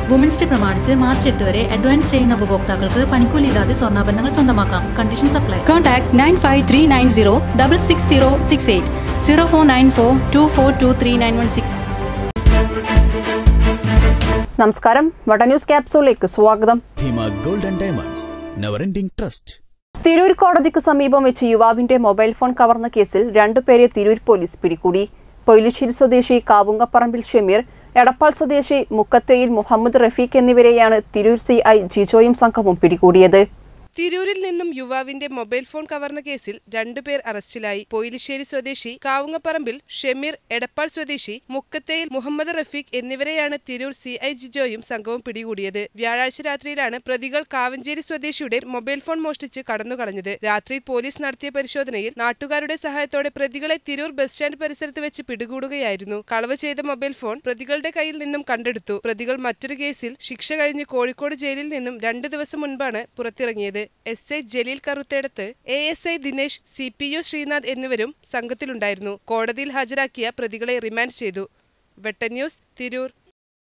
women's day പ്രമാണിച്ച് March എട്ട് വരെ അഡ്വാൻസ് ചെയ്യുന്ന ഉപഭോക്താക്കൾക്ക് പണിക്കൂലിയില്ലാതെ സ്വർണ്ണാഭരണങ്ങൾ സ്വന്തമാക്കാം കണ്ടീഷൻ സപ്ലൈ Contact 95390 66068 0494 2423 നമസ്കാരം വട ന്യൂസ് ക്യാപ്സൂളിലേക്ക് സ്വാഗതം Dheema gold and diamonds never ending trust Tirur കോടതിക്ക് സമീപം വെച്ച് യുവാവിന്റെ മൊബൈൽ ഫോൺ കവർന്ന കേസിൽ രണ്ടുപേരെ തിരൂർ പോലീസ് പിടികൂടി പൊയിലുശ്ശേരി സ്വദേശി കാവുങ്ങപ്പറമ്പിൽ ഷമീർ എടപ്പാൾ സ്വദേശി മുക്കത്തേയിൽ മുഹമ്മദ് റഫീഖ് എന്നിവരെയാണ് തിരൂർ സി ഐ ജിജോയും സംഘവും പിടികൂടിയത് തിരൂരിൽ നിന്നും യുവാവിന്റെ മൊബൈൽ ഫോൺ കവർന്ന കേസിൽ രണ്ടുപേർ അറസ്റ്റിലായി പൊയിലിശ്ശേരി സ്വദേശി കാവുങ്ങപ്പറമ്പിൽ ഷമീർ എടപ്പാൾ സ്വദേശി മുക്കത്തേയിൽ മുഹമ്മദ് റഫീഖ് എന്നിവരെയാണ് തിരൂർ സി ഐ ജിജോയും സംഘവും പിടികൂടിയത് വ്യാഴാഴ്ച രാത്രിയിലാണ് പ്രതികൾ കാവഞ്ചേരി സ്വദേശിയുടെ മൊബൈൽ ഫോൺ മോഷ്ടിച്ച് കടന്നുകളഞ്ഞത് രാത്രി പോലീസ് നടത്തിയ പരിശോധനയിൽ നാട്ടുകാരുടെ സഹായത്തോടെ പ്രതികളെ തിരൂർ ബസ് സ്റ്റാൻഡ് പരിസരത്ത് വെച്ച് പിടികൂടുകയായിരുന്നു കളവ് ചെയ്ത മൊബൈൽ ഫോൺ പ്രതികളുടെ കയ്യിൽ നിന്നും കണ്ടെടുത്തു പ്രതികൾ മറ്റൊരു കേസിൽ ശിക്ഷ കഴിഞ്ഞ് കോഴിക്കോട് ജയിലിൽ നിന്നും രണ്ട് ദിവസം മുൻപാണ് പുറത്തിറങ്ങിയത് S I Jaleel Karuthedath A S I Dinesh C P O Sreenath എന്നിവരും സംഘത്തിലുണ്ടായിരുന്നു കോടതിയിൽ ഹാജരാക്കിയ പ്രതികളെ റിമാൻഡ് ചെയ്തു വെട്ടൻ ന്യൂസ് തിരൂർ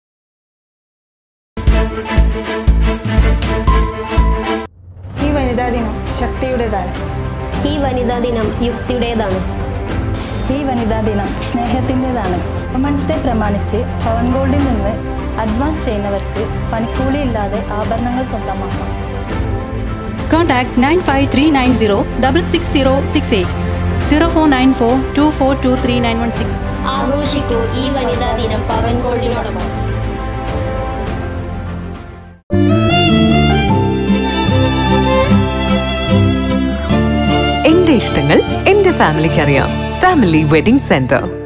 ഈ വനിതാ ദിനം ശക്തിയുടേതാണ് ഈ വനിതാ ദിനം യുക്തിയുടേതാണ് ഈ വനിതാ ദിനം സ്നേഹത്തിൻ്റെതാണ് വുമൻസ് ഡേ പ്രമാണിച്ച് പവൻ ഗോൾഡിൽ നിന്ന് അഡ്വാൻസ് ചെയ്യുന്നവർക്ക് പണിക്കൂലിയില്ലാതെ ആഭരണങ്ങൾ സ്വന്തമാക്കാം Contact 95390 66068 0494 2423 ആഘോഷിക്കൂ ഈ വനിതാ ദിനം പവൻ ഗോൾഡിനോടൊപ്പം എന്റെ ഇഷ്ടങ്ങൾ എന്റെ ഫാമിലിക്ക് അറിയാം ഫാമിലി വെഡിംഗ് സെന്റർ